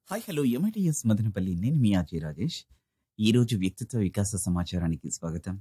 hi hello MITS Madanapalle నేను మీ RJ Rajesh ఈరోజు వ్యక్తిత్వ వికాస సమాచారానికి స్వాగతం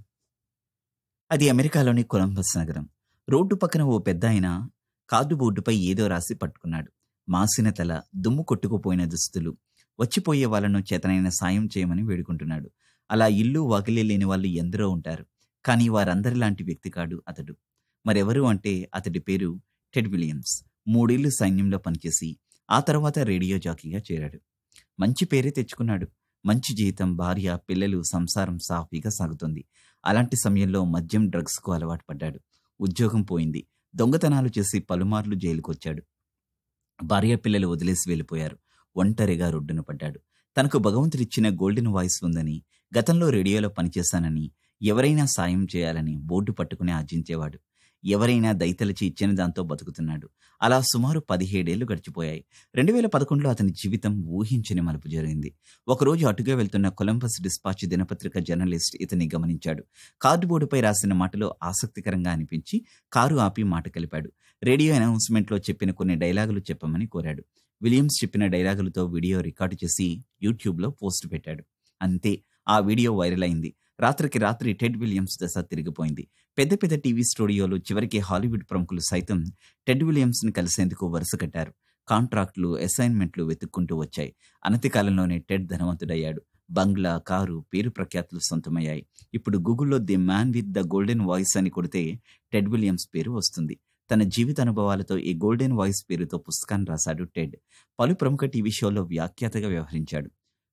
అది అమెరికాలోని కొలంబస్ నగరం రోడ్డు పక్కన ఓ పెద్ద ఆయన కార్డు బోర్డుపై ఏదో రాసి పట్టుకున్నాడు మాసిన తల దుమ్ము కొట్టుకుపోయిన దుస్తులు వచ్చిపోయే వాళ్ళను చేతనైన సాయం చేయమని వేడుకుంటున్నాడు అలా ఇల్లు వాకిలి లేని వాళ్ళు ఎందరో ఉంటారు కానీ వారందరిలాంటి వ్యక్తి కాడు అతడు మరెవరు అంటే అతడి పేరు టెడ్ విలియమ్స్ మూడేళ్లు సైన్యంలో పనిచేసి ఆ తర్వాత రేడియో జాకీగా చేరాడు మంచి పేరే తెచ్చుకున్నాడు మంచి జీతం భార్య పిల్లలు సంసారం సాఫీగా సాగుతుంది అలాంటి సమయంలో మద్యం డ్రగ్స్కు అలవాటు పడ్డాడు ఉద్యోగం పోయింది దొంగతనాలు చేసి పలుమార్లు జైలుకొచ్చాడు భార్య పిల్లలు వదిలేసి వెళ్ళిపోయారు ఒంటరిగా రొడ్డున పడ్డాడు తనకు భగవంతుడిచ్చిన గోల్డెన్ వాయిస్ ఉందని గతంలో రేడియోలో పనిచేశానని ఎవరైనా సాయం చేయాలని బోర్డు పట్టుకుని ఆర్జించేవాడు ఎవరైనా దైతలచి ఇచ్చిన దాంతో బతుకుతున్నాడు అలా సుమారు పదిహేడేళ్లు గడిచిపోయాయి రెండు వేల పదకొండులో అతని జీవితం ఊహించని మలుపు జరిగింది ఒకరోజు అటుగా వెళ్తున్న కొలంబస్ డిస్పాచ్ దినపత్రిక జర్నలిస్ట్ ఇతన్ని గమనించాడు కార్డుబోర్డుపై రాసిన మాటలో ఆసక్తికరంగా అనిపించి కారు ఆపి మాట కలిపాడు రేడియో అనౌన్స్మెంట్లో చెప్పిన కొన్ని డైలాగులు చెప్పమని కోరాడు విలియమ్స్ చెప్పిన డైలాగులతో వీడియో రికార్డు చేసి యూట్యూబ్లో పోస్ట్ పెట్టాడు అంతే ఆ వీడియో వైరల్ అయింది రాత్రికి రాత్రి టెడ్ విలియమ్స్ దశ తిరిగిపోయింది పెద్ద పెద్ద టీవీ స్టూడియోలు చివరికి హాలీవుడ్ ప్రముఖులు సైతం టెడ్ విలియమ్స్ని కలిసేందుకు వరుస కట్టారు కాంట్రాక్టులు అసైన్మెంట్లు వెతుక్కుంటూ వచ్చాయి అనతి కాలంలోనే టెడ్ ధనవంతుడయ్యాడు బంగ్లా కారు పేరు ప్రఖ్యాతులు సొంతమయ్యాయి ఇప్పుడు గూగుల్లో the man with the golden voice అని కొడితే టెడ్ విలియమ్స్ పేరు వస్తుంది తన జీవిత అనుభవాలతో ఈ గోల్డెన్ వాయిస్ పేరుతో పుస్తకాన్ని రాశాడు టెడ్ పలు ప్రముఖ టీవీ షోలో వ్యాఖ్యాతగా వ్యవహరించాడు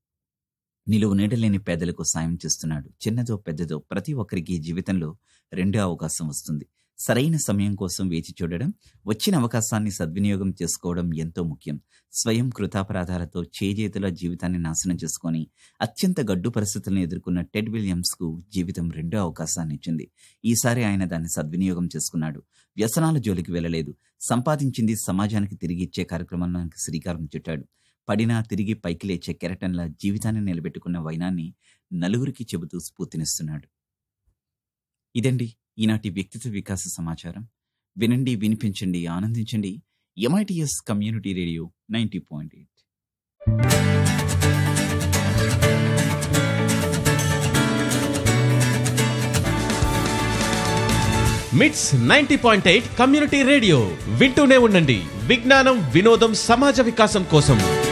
నిలువు నీడలేని పేదలకు సాయం చేస్తున్నాడు చిన్నదో పెద్దదో ప్రతి ఒక్కరికి జీవితంలో రెండో అవకాశం వస్తుంది సరైన సమయం కోసం వేచి చూడడం వచ్చిన అవకాశాన్ని సద్వినియోగం చేసుకోవడం ఎంతో ముఖ్యం స్వయం కృతాపరాధాలతో చేజేతుల జీవితాన్ని నాశనం చేసుకొని అత్యంత గడ్డు పరిస్థితులను ఎదుర్కొన్న టెడ్ విలియమ్స్కు జీవితం రెండో అవకాశాన్ని ఇచ్చింది ఈసారి ఆయన దాన్ని సద్వినియోగం చేసుకున్నాడు వ్యసనాల జోలికి వెళ్ళలేదు సంపాదించింది సమాజానికి తిరిగి ఇచ్చే కార్యక్రమానికి శ్రీకారం చుట్టాడు పడినా తిరిగి పైకి లేచే కెరటంలా జీవితాన్ని నిలబెట్టుకున్న వైనాన్ని నలుగురికి చెబుతూ స్ఫూర్తినిస్తున్నాడు ఇదండి ఈనాటి వ్యక్తిత్వ వికాస సమాచారం వినండి వినిపించండి ఆనందించండి MITS community radio ninety point eight MITS ninety point eight community radio వింటూనే ఉండండి విజ్ఞానం వినోదం సమాజ వికాసం కోసం